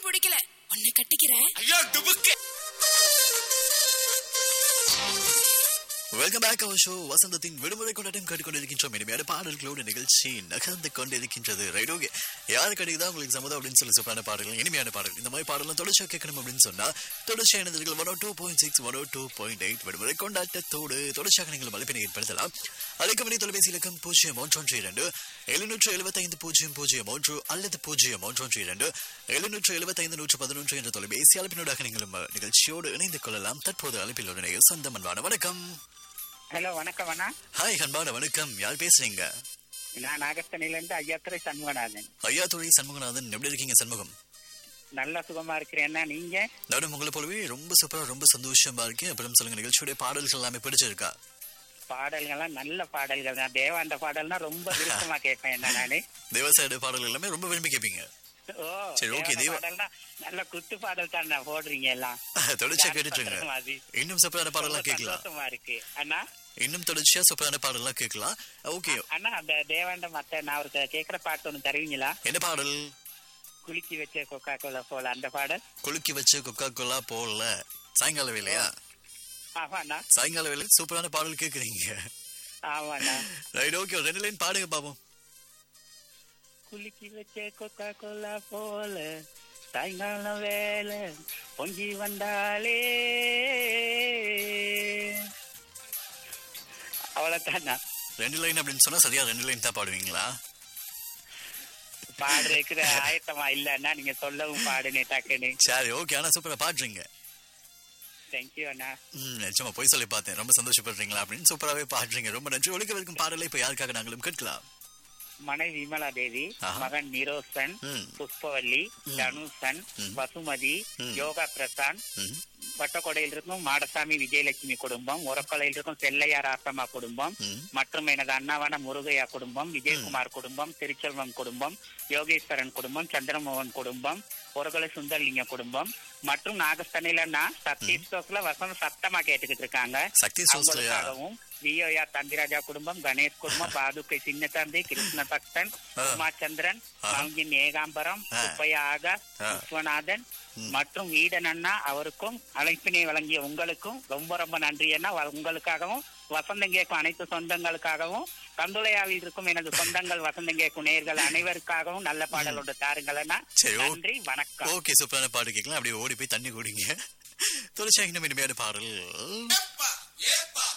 பிடிக்கல உன்னை கட்டிக்கிறேன் ஐயோ டுபுக்கு வெல்கம் பேக் அவர் ஷோ வசந்தத்தின் விடுமுறை கொண்டாட்டம் கேட்டுக்கொண்டிருக்கின்றோம் இனிமையான பாடல்களோடு நிகழ்ச்சி நகர்ந்து கொண்டிருக்கின்றது ரைட் ஓகே யார் கிடைக்குதா உங்களுக்கு சம்மதம் அப்படின்னு சொல்லி சூப்பரான பாடல்கள் இனிமையான பாடல் இந்த மாதிரி பாடலாம் தொடர்ச்சியாக கேட்கணும் அப்படின்னு சொன்னா தொடர்ச்சியாக இணைந்தீர்கள் one two point six one two point eight விடுமுறை கொண்டாட்டத்தோடு தொடர்ச்சியாக நீங்கள் மதிப்பினை ஏற்படுத்தலாம் அழைக்க மணி தொலைபேசி இலக்கம் பூஜ்ஜியம் ஒன்றொன்று இரண்டு எழுநூற்று எழுபத்தைந்து பூஜ்ஜியம் பூஜ்ஜியம் ஒன்று அல்லது பூஜ்ஜியம் ஒன்றொன்று இரண்டு எழுநூற்று எழுபத்தைந்து நூற்று பதினொன்று என்ற தொலைபேசி அழைப்பினூடாக நீங்களும் நிகழ்ச்சியோடு இணைந்து கொள்ளலாம் தற்போது அழைப்பில் உடனே சொந்தம் அன்பான வணக்கம் ஹலோ வணக்கம் அண்ணா ஹாய் அன்பான வணக்கம் யார் பேசுறீங்க நான் நாகஸ்தனிலிருந்து ஐயாத்துறை சண்முகநாதன் ஐயாத்துறை சண்முகநாதன் எப்படி இருக்கீங்க சண்முகம் நல்ல சுகமா இருக்கிறேன்னா நீங்க நானும் உங்களை போலவே ரொம்ப சூப்பரா ரொம்ப சந்தோஷமா இருக்கேன் அப்புறம் சொல்லுங்க நிகழ்ச்சியுடைய பாடல்கள் எல்லாமே பிடிச்சிருக்கா பாடல்கள்லாம் நல்ல பாடல்கள் தான் தேவாண்ட பாடல்னா ரொம்ப விருப்பமா கேட்பேன் என்ன நானு தேவசாய பாடல்கள் எல்லாமே ரொம்ப விரும்பி கேட்பீங்க ஓ சரி, okay, தேவாண்ட தேவா- பாடல்னா நல்ல குத்து பாடல் தான் நான் போடுறீங்க எல்லாம் தொடர்ச்சியா Dance கேட்டுட்டு பண்ற இருங்க மாதிரி. இன்னும் சூப்பரான ரொம்ப பாடலாம் கேட்கலாம் சந்தோஷமா இருக்கு அண்ணா இன்னும் தொடர்ச்சியா சூப்பரான பாடலாம் கேட்கலாம் ஓகே அண்ணா அந்த தேவாண்ட மத்த நான் ஒரு கேக்குற பாட்டு ஒண்ணு தருவீங்களா என்ன பாடல் குலுக்கி வச்ச கொக்கா கோலா போல அந்த பாடல் குலுக்கி வச்சு கொக்கா கோலா போடல சாயங்கால வேலையா ஆமாண்ணா சாயங்கால வேலை சூப்பரான பாடல் கேக்குறீங்க ஆமாண்ணா ரைட் ஓகே ரெண்டு லைன் பாடுங்க பாப்போம் குலுக்கி வச்ச கொக்கா கோலா போல சாயங்காலம் வேலை பொங்கி வந்தாலே அவ்வளவுதானா ரெண்டு லைன் அப்படின்னு சொன்னா சரியா ரெண்டு லைன் தான் பாடுவீங்களா பாடுறதுக்கு ஆயத்தமா இல்லன்னா நீங்க சொல்லவும் பாடுனே டக்குன்னு சரி ஓகே ஆனா சூப்பரா பாடுறீங்க தேங்க்யூ அண்ணா ம் நிச்சயமா போய் சொல்லி பார்த்தேன் ரொம்ப சந்தோஷப்படுறீங்களா அப்படின்னு சூப்பராகவே பாடுறீங்க ரொம்ப நன்றி ஒழிக்க வைக்கும் பாடலை இப்போ யாருக்காக நாங்களும் கேட்கலாம் மனைவி விமலா தேவி ஆஹா. மகன் நிரோசன் ம். புஷ்பவல்லி தனுஷன் ம். வசுமதி ம். யோகா பிரசாந்த் ம், வட்டக்கொடையில் இருக்கும் மாடசாமி விஜயலட்சுமி குடும்பம் உரக்கொலையில் இருக்கும் செல்லையா ராசம்மா குடும்பம் ம். மற்றும் எனது அண்ணாவான முருகையா குடும்பம் விஜயகுமார் குடும்பம் திருச்செல்வம் குடும்பம் யோகேஸ்வரன் குடும்பம் சந்திரமோகன் குடும்பம் ஒருகலை சுந்தர்லிங்க குடும்பம் மற்றும் நாகஸ்தனில நான் சத்தீஷ் ஸ்டோக்ல வசனம் சத்தமா கேட்டுக்கிட்டு இருக்காங்க சக்தி சோஸ்லையா அவங்களுக்காகவும் விஓயா தந்திராஜா குடும்பம் கணேஷ் குடும்பம் பாதுகை சின்ன தந்தை கிருஷ்ண பக்தன் ஆ. உமாச்சந்திரன் ஆ. மங்கின் ஏகாம்பரம் ஆ. சுப்பையா ஆகாஷ் ஆ. விஸ்வநாதன் ம். மற்றும் வீடன் அண்ணா அவருக்கும் அழைப்பினை வழங்கிய உங்களுக்கும் ரொம்ப ரொம்ப நன்றி அண்ணா வ- உங்களுக்காகவும் வசந்தம் கேட்கும் அனைத்து சொந்தங்களுக்காகவும் கந்துளையாவில் இருக்கும் எனது சொந்தங்கள் வசந்தம் கேட்கும் நேர்கள் அனைவருக்காகவும் நல்ல பாடலோட தாருங்கள் அண்ணா சரி, ஓ- நன்றி வணக்கம் ஓகே சூப்பரான பாட்டு கேட்கலாம் அப்படியே ஓடி போய் தண்ணி குடிங்க தொடர்ச்சியாக இன்னும் இனிமையான பாடல் ஏப்பா ஏப்பா